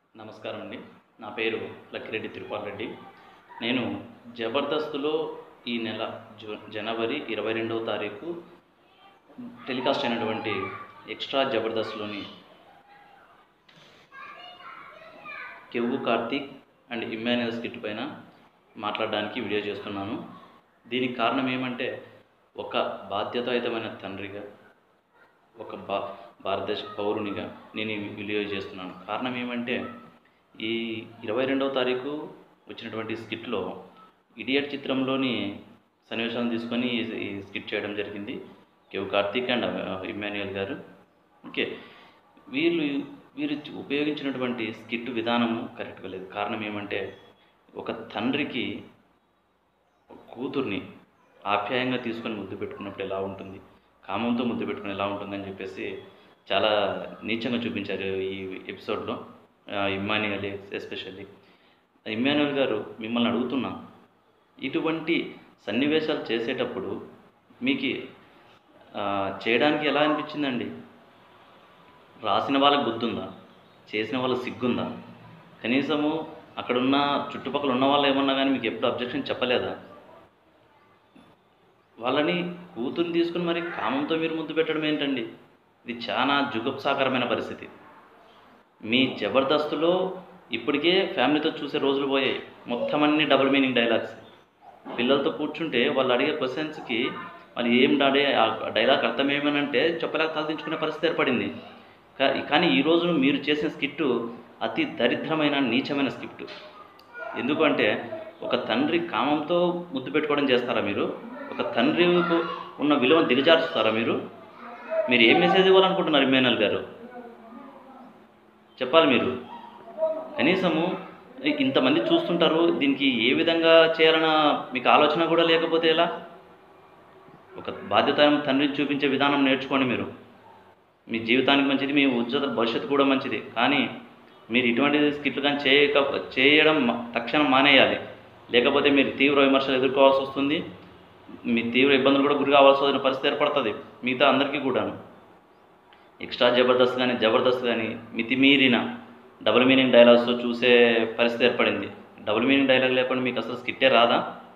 నమస్కారం అండి నా పేరు లక్కిరెడ్డి తిరుపాల్ రెడ్డి నేను జబర్దస్త్లో ఈ నెల జు జనవరి ఇరవై రెండవ తారీఖు టెలికాస్ట్ అయినటువంటి ఎక్స్ట్రా జబర్దస్త్లోని కెవ్వు కార్తీక్ అండ్ ఇమ్మాన్యుయల్ స్కిట్ పైన మాట్లాడడానికి వీడియో చేస్తున్నాను దీనికి కారణం ఏమంటే ఒక బాధ్యతాయుతమైన తండ్రిగా ఒక భా భారతదేశ పౌరునిగా నేను ఈ వీడియో చేస్తున్నాను కారణం ఏమంటే ఈ ఇరవై రెండవ తారీఖు వచ్చినటువంటి స్కిట్లో ఇడియట్ చిత్రంలోని సన్నివేశాలను తీసుకొని ఈ- ఈ స్కిట్ చేయడం జరిగింది కేవ్ కార్తీక్ అండ్ ఇమ్మాన్యుయల్ గారు ఓకే వీళ్ళు వీరు ఉపయోగించినటువంటి స్కిట్ విధానము కరెక్ట్గా లేదు కారణం ఏమంటే ఒక తండ్రికి కూతుర్ని ఆప్యాయంగా తీసుకొని ముద్దు పెట్టుకున్నప్పుడు ఎలా ఉంటుంది కామంతో ముద్దు పెట్టుకుని ఎలా ఉంటుందని చెప్పేసి చాలా నీచంగా చూపించారు ఈ ఎపిసోడ్లో ఇమ్మాన్యుయల్ ఎస్పెషల్లీ ఇమ్మాన్యుయల్ గారు మిమ్మల్ని అడుగుతున్నా ఇటువంటి సన్నివేశాలు చేసేటప్పుడు మీకు ఆ, చేయడానికి ఎలా అనిపించిందండి రాసిన వాళ్ళకి గుర్తుందా చేసిన వాళ్ళకి సిగ్గుందా కనీసము అక్కడున్న చుట్టుపక్కల ఉన్న వాళ్ళు ఏమన్నా కానీ మీకు ఎప్పుడు అబ్జెక్షన్ చెప్పలేదా వాళ్ళని కూతుర్ని తీసుకుని మరి కామంతో మీరు ముద్దు పెట్టడం ఏంటండి ఇది చాలా జుగుప్సాకరమైన పరిస్థితి మీ జబర్దస్తులో ఇప్పటికే ఫ్యామిలీతో చూసే రోజులు పోయాయి మొత్తం అన్ని డబుల్ మీనింగ్ డైలాగ్స్ పిల్లలతో కూర్చుంటే వాళ్ళు అడిగే క్వశ్చన్స్కి వాళ్ళు ఏం డాడే ఆ డైలాగ్ అర్థం ఏమనంటే చెప్పలేక తలదించుకునే పరిస్థితి ఏర్పడింది కా- కానీ ఈరోజు మీరు చేసిన స్కిట్ అతి దరిద్రమైన నీచమైన స్కిట్ ఎందుకంటే ఒక తండ్రి కామంతో ముద్దు పెట్టుకోవడం చేస్తారా మీరు ఒక తండ్రికి ఉన్న విలువను దిగజార్చుతారా మీరు మీరు ఏం మెసేజ్ ఇవ్వాలనుకుంటున్నారు ఇమ్మేనల్ గారు చెప్పాలి మీరు కనీసము ఇ- ఇంతమంది చూస్తుంటారు దీనికి ఏ విధంగా చేయాలన్న మీకు ఆలోచన కూడా లేకపోతే ఎలా ఒక బాధ్యత తండ్రిని చూపించే విధానం నేర్చుకోండి మీరు మీ జీవితానికి మంచిది మీ ఉజ్వల భవిష్యత్తు కూడా మంచిది కానీ మీరు ఇటువంటి స్కిట్లు కానీ చేయక చేయడం మ- తక్షణం మానేయాలి లేకపోతే మీరు తీవ్ర విమర్శలు ఎదుర్కోవాల్సి వస్తుంది మీ తీవ్ర ఇబ్బందులు కూడా గురి కావాల్సి వచ్చిన పరిస్థితి ఏర్పడుతుంది మిగతా అందరికీ కూడాను ఎక్స్ట్రా జబర్దస్త్ కానీ జబర్దస్త్ కానీ మితిమీరిన డబుల్ మీనింగ్ డైలాగ్స్తో చూసే పరిస్థితి ఏర్పడింది డబుల్ మీనింగ్ డైలాగ్ లేకుండా మీకు అసలు స్కిట్టే రాదా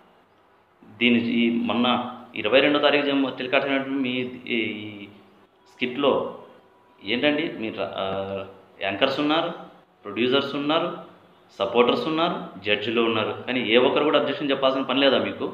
దీని ఈ మొన్న ఇరవై రెండో తారీఖు జమ్ టెలికాస్ట్ అయినటువంటి మీ ఈ స్కిట్లో ఏంటండి మీరు ఆ, యాంకర్స్ ఉన్నారు ప్రొడ్యూసర్స్ ఉన్నారు సపోర్టర్స్ ఉన్నారు జడ్జిలు ఉన్నారు కానీ ఏ ఒక్కరు కూడా అబ్జెక్షన్ చెప్పాల్సిన పని లేదా మీకు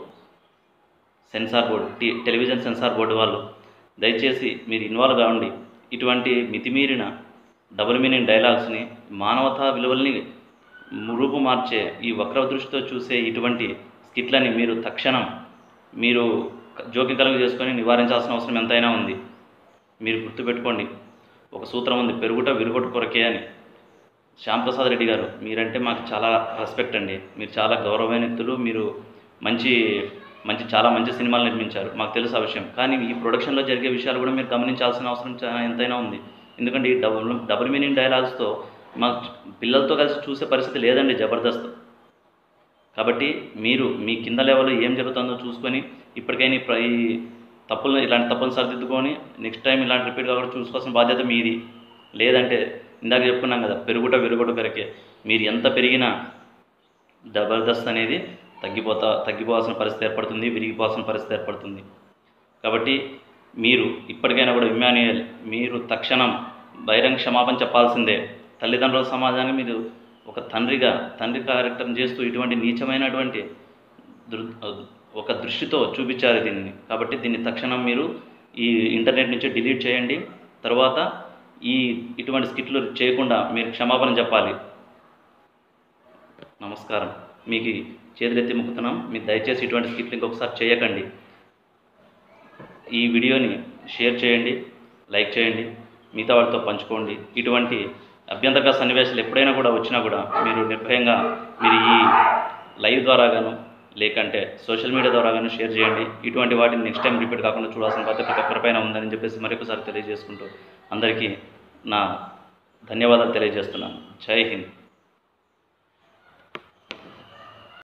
censor board T television censor board వాళ్ళు దయచేసి మీరు ఇన్వాల్వ్ కావండి ఇటువంటి మితిమీరిన డబుల్ మీనింగ్ డైలాగ్స్ని మానవతా విలువల్ని రూపు మార్చే ఈ వక్ర దృష్టితో చూసే ఇటువంటి స్కిట్లని మీరు తక్షణం మీరు జోక్యం కలుగు చేసుకొని నివారించాల్సిన అవసరం ఎంతైనా ఉంది మీరు గుర్తుపెట్టుకోండి ఒక సూత్రం ఉంది పెరుగుట విరుగుట కొరకే అని శ్యాంప్రసాద్ రెడ్డి గారు మీరంటే మాకు చాలా రెస్పెక్ట్ అండి మీరు చాలా గౌరవమైన వ్యక్తులు మీరు మంచి మంచి చాలా మంచి సినిమాలు నిర్మించారు మాకు తెలుసు ఆ విషయం కానీ ఈ ప్రొడక్షన్లో జరిగే విషయాలు కూడా మీరు గమనించాల్సిన అవసరం చా- ఎంతైనా ఉంది ఎందుకంటే ఈ డబుల్ డబుల్ మీనింగ్ డైలాగ్స్తో మా పిల్లలతో కలిసి చూసే పరిస్థితి లేదండి జబర్దస్త్ కాబట్టి మీరు మీ కింద లెవెల్లో ఏం జరుగుతుందో చూసుకొని ఇప్పటికైనా ఈ ప్ర- ఈ తప్పులు ఇలాంటి తప్పులు సరిదిద్దుకొని నెక్స్ట్ టైం ఇలాంటి రిపీట్ కాకుండా చూసుకోవాల్సిన బాధ్యత మీది లేదంటే ఇందాక చెప్పుకున్నాం కదా పెరుగుట విరుగుట పెరకే మీరు ఎంత పెరిగినా జబర్దస్త్ అనేది తగ్గిపోతా తగ్గిపోవాల్సిన పరిస్థితి ఏర్పడుతుంది విరిగిపోవాల్సిన పరిస్థితి ఏర్పడుతుంది కాబట్టి మీరు ఇప్పటికైనా కూడా ఇమ్మాన్యుయల్ మీరు తక్షణం బహిరంగ క్షమాపణ చెప్పాల్సిందే తల్లిదండ్రుల సమాజానికి మీరు ఒక తండ్రిగా తండ్రి క్యారెక్టర్ని చేస్తూ ఇటువంటి నీచమైనటువంటి దృ ఒక దృష్టితో చూపించారు దీన్ని కాబట్టి దీన్ని తక్షణం మీరు ఈ ఇంటర్నెట్ నుంచి డిలీట్ చేయండి తర్వాత ఈ ఇటువంటి స్కిట్లు చేయకుండా మీరు క్షమాపణ చెప్పాలి నమస్కారం మీకు చేతులెత్తి మొక్కుతున్నాం మీరు దయచేసి ఇటువంటి స్కిట్లు ఇంకొకసారి చేయకండి ఈ వీడియోని షేర్ చేయండి లైక్ చేయండి మిగతా వాళ్ళతో పంచుకోండి ఇటువంటి అభ్యంతరకర సన్నివేశాలు ఎప్పుడైనా కూడా వచ్చినా కూడా మీరు నిర్భయంగా మీరు ఈ లైవ్ ద్వారా గాను లేకంటే సోషల్ మీడియా ద్వారా గాను షేర్ చేయండి ఇటువంటి వాటిని నెక్స్ట్ టైం రిపీట్ కాకుండా చూడాల్సిన బాధ్యత ప్రతి ఒక్కరిపైన ఉందని చెప్పేసి మరొకసారి తెలియజేసుకుంటూ అందరికీ నా ధన్యవాదాలు తెలియజేస్తున్నాను జై హింద్